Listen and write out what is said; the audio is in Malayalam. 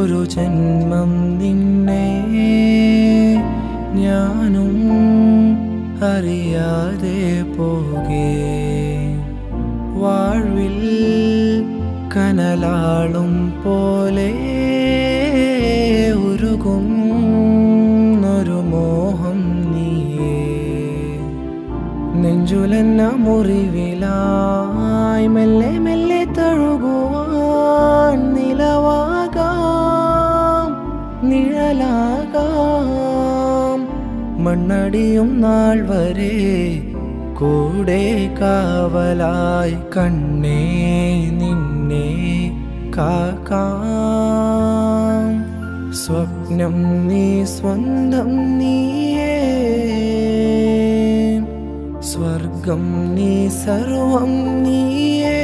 ഒരു ജന്മം നിന്നെ ഞാനും അറിയാതെ പോകേ വാഴ്വിൽ കനലാളും പോലെ ഉരുകും ഒരു മോഹം നീയേ നെഞ്ചുലന്ന മുറിവിലായി മെല്ലെ മെല്ലെ തഴുകുവാൻ നിലവാകാം നിഴലാകാം മണ്ണടിയും നാൾ വരെ കൂടെ കാവലായി കണ്ണേ നിന്നെ കാക്കാം സ്വപ്നം നീ സ്വന്തം നീയേ സ്വർഗം നീ സർവം നീയേ